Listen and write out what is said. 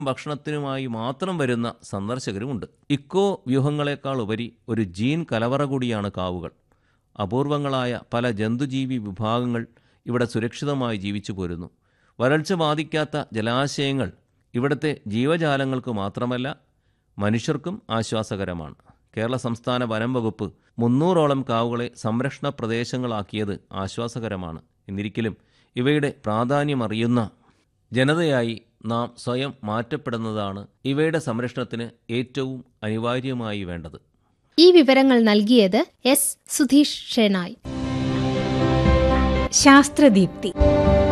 ഭക്ഷണത്തിനുമായി മാത്രം വരുന്ന സന്ദർശകരുമുണ്ട് ഇക്കോ വ്യൂഹങ്ങളെക്കാൾ ഉപരി ഒരു ജീൻ കലവറ കൂടിയാണ് കാവുകൾ അപൂർവങ്ങളായ പല ജന്തുജീവി വിഭാഗങ്ങൾ ഇവിടെ സുരക്ഷിതമായി ജീവിച്ചു പോരുന്നു വരൾച്ച ബാധിക്കാത്ത ജലാശയങ്ങൾ ഇവിടുത്തെ ജീവജാലങ്ങൾക്ക് മാത്രമല്ല മനുഷ്യർക്കും ആശ്വാസകരമാണ് കേരള സംസ്ഥാന വനം വകുപ്പ് മുന്നൂറോളം കാവുകളെ സംരക്ഷണ പ്രദേശങ്ങളാക്കിയത് ആശ്വാസകരമാണ് എന്നിരിക്കലും ഇവയുടെ പ്രാധാന്യമറിയുന്ന ജനതയായി നാം സ്വയം മാറ്റപ്പെടുന്നതാണ് ഇവയുടെ സംരക്ഷണത്തിന് ഏറ്റവും അനിവാര്യമായി വേണ്ടത് ഈ വിവരങ്ങൾ നൽകിയത് എസ് സുധീഷ് ഷെനായ് ശാസ്ത്രദീപ്തി